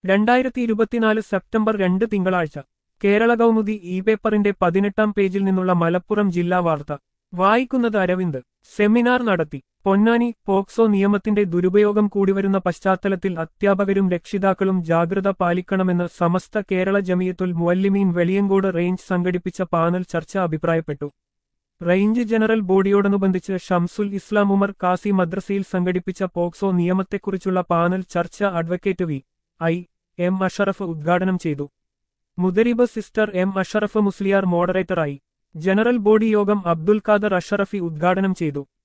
രണ്ടായിരത്തി ഇരുപത്തിനാല് സെപ്റ്റംബർ രണ്ട് തിങ്കളാഴ്ച കേരള കൗമുദി ഇ പേപ്പറിന്റെ പതിനെട്ടാം പേജിൽ നിന്നുള്ള മലപ്പുറം ജില്ലാ വാർത്ത വായിക്കുന്നത് അരവിന്ദ് സെമിനാർ നടത്തി പൊന്നാനി പോക്സോ നിയമത്തിന്റെ ദുരുപയോഗം കൂടിവരുന്ന പശ്ചാത്തലത്തിൽ അധ്യാപകരും രക്ഷിതാക്കളും ജാഗ്രത പാലിക്കണമെന്ന് സമസ്ത കേരള ജമിയത്തുൽ മുവല്ലിമീൻ വെളിയങ്കോട് റേഞ്ച് സംഘടിപ്പിച്ച പാനൽ ചർച്ച അഭിപ്രായപ്പെട്ടു റേഞ്ച് ജനറൽ ബോഡിയോടനുബന്ധിച്ച് ഷംസുൽ ഇസ്ലാം ഉമർ കാസി മദ്രസയിൽ സംഘടിപ്പിച്ച പോക്സോ നിയമത്തെക്കുറിച്ചുള്ള പാനൽ ചർച്ച advocate V I M Ashraf ഉദ്ഘാടനം ചെയ്തു മുദരിബ് സിസ്റ്റർ എം അഷറഫ് മുസ്ലിയാർ മോഡറേറ്ററായി ജനറൽ ബോഡി യോഗം അബ്ദുൽ ഖാദർ അഷറഫി ഉദ്ഘാടനം ചെയ്തു